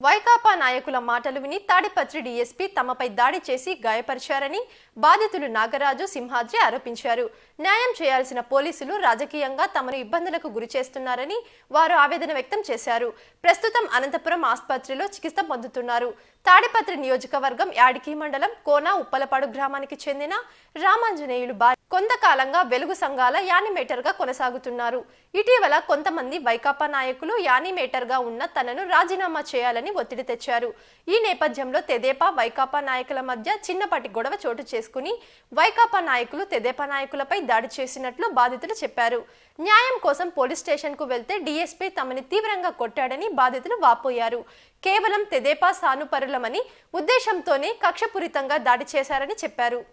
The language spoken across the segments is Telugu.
వైకాపా నాయకుల మాటలు విని తాడిపత్రి డీఎస్పీ తమపై దాడి చేసి గాయపరిచారని బాధితులు నాగరాజు సింహాద్రి ఆరోపించారు న్యాయం చేయాల్సిన పోలీసులు రాజకీయంగా తమను ఇబ్బందులకు గురి చేస్తున్నారని వారు ఆవేదన వ్యక్తం చేశారు ప్రస్తుతం అనంతపురం ఆసుపత్రిలో చికిత్స పొందుతున్నారు తాడిపత్రి నియోజకవర్గం యాడికి మండలం కోన ఉప్పలపాడు గ్రామానికి చెందిన రామాంజనేయులు బా కొంతకాలంగా వెలుగు సంఘాల యానిమేటర్గా కొనసాగుతున్నారు ఇటీవల కొంతమంది వైకాపా నాయకులు యానిమేటర్గా ఉన్న తనను రాజీనామా చేయాలని ఒత్తిడి తెచ్చారు ఈ నేపథ్యంలో తెదేపా వైకాపా నాయకుల మధ్య చిన్నపాటి గొడవ చోటు చేసుకుని వైకాపా నాయకులు తెదేపా నాయకులపై దాడి చేసినట్లు బాధితులు చెప్పారు న్యాయం కోసం పోలీస్ స్టేషన్ కు వెళ్తే డీఎస్పీ తమని తీవ్రంగా కొట్టాడని బాధితులు వాపోయారు కేవలం తెదేపా సానుపరులమని ఉద్దేశంతోనే కక్షపూరితంగా దాడి చేశారని చెప్పారు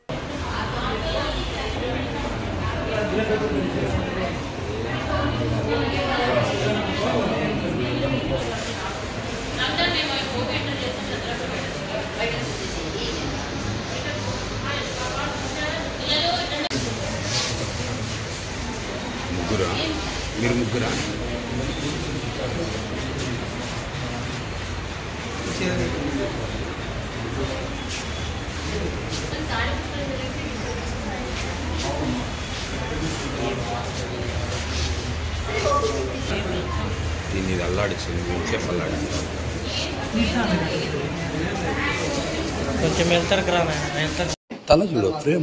ముగ్గురా మీరు ముగ్గురా దీన్ని ఇది అల్లాడించింది ఇంకేపు అల్లాడిస్తాం కొంచెం వెళ్తారు రా నాయన వెళ్తారు తల చూడు ప్రేమ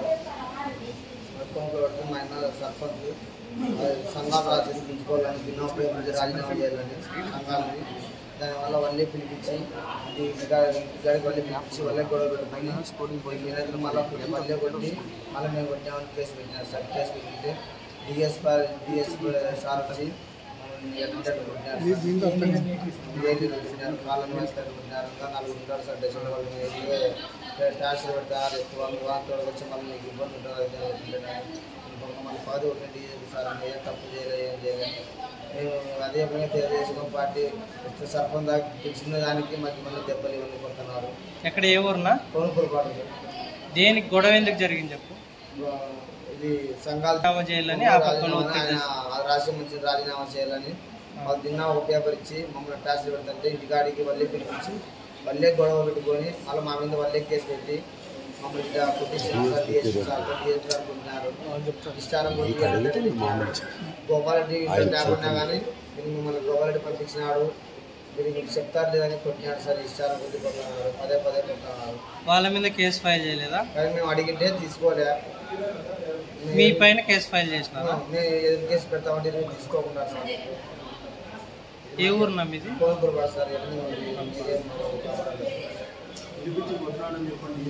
ఆయన సర్పంచ్ సంఘాలు రాసి పిలుచుకోవాలని భిన్నోపయోగం నుంచి రాజీనామా చేయాలని సంఘాలని దానివల్ల వాళ్ళే పిలిపించి ఇది గడికి వాళ్ళే పిలిపించి వాళ్ళే గొడవ పెట్టుకుని స్కూల్కి పోయి మీరందరూ మళ్ళీ మళ్ళీ కొట్టి మళ్ళీ మేము కొట్టామని కేసు పెట్టినారు సార్ కేసు పెట్టితే డిఎస్ డిఎస్ సార్ వచ్చి ఎట్లా కొట్టినారు ఏది కొట్టినారు కాలం వేస్తారు కొట్టినారు ఇంకా నలుగురు ఉంటారు సార్ డెసిషన్ వాళ్ళు ట్యాక్స్ పెడతారు ఎక్కువ వాటితో వచ్చి మళ్ళీ మీకు ఇబ్బంది ఉంటుంది ఇంకొక మళ్ళీ పది ఒకటి సార్ మేము ఏం తప్పు చేయలేదు ఏం చేయలేదు మేము అదే మేము తెలుగుదేశం పార్టీ సర్పంచ్ దాకా తెచ్చిన దానికి మాకు మళ్ళీ దెబ్బలు ఇవన్నీ కొడుతున్నారు ఎక్కడ ఏ ఊరునా కోనుపూరు పాటు సార్ దేనికి గొడవ ఎందుకు జరిగింది చెప్పు ఇది సంఘాలు రాజీనామా చేయాలని ఆ పక్కన ఒత్తిడి ఆయన రాష్ట్రం నుంచి రాజీనామా చేయాలని వాళ్ళు తిన్న ఒక పేపర్ ఇచ్చి మమ్మల్ని ట్యాక్స్ పెడుతుంటే ఇంటికాడికి వాళ్ళే పిలిపించి వాళ్ళే గొడవ పెట్టుకొని మళ్ళీ మా మీద వాళ్ళే కేసు పెట్టి మమ్మల్ని ఇట్లా కొట్టించిన sir DSP sir DSP sir కొట్టినారు ఇష్టారం గోపాలరెడ్డి ఇంట్లో లేకున్నా కానీ మీరు మిమ్మల్ని గోపాలరెడ్డి పంపించినాడు మీరు మీకు చెప్తారు లేదని కొట్టినాడు సార్ ఇష్టారం కొద్ది కొట్టినాడు పదే పదే కొట్టినాడు వాళ్ళ మీద కేసు ఫైల్ చేయలేదా కానీ మేము అడిగింటే తీసుకోలే మీ పైన కేసు ఫైల్ చేసినారా మేము ఎదురు కేసు పెడతామంటే మీరు తీసుకోకుండా సార్ ఏ ఊరునా మీది కోనపూర్ బాస్ సార్ ఎన్ని మీరేం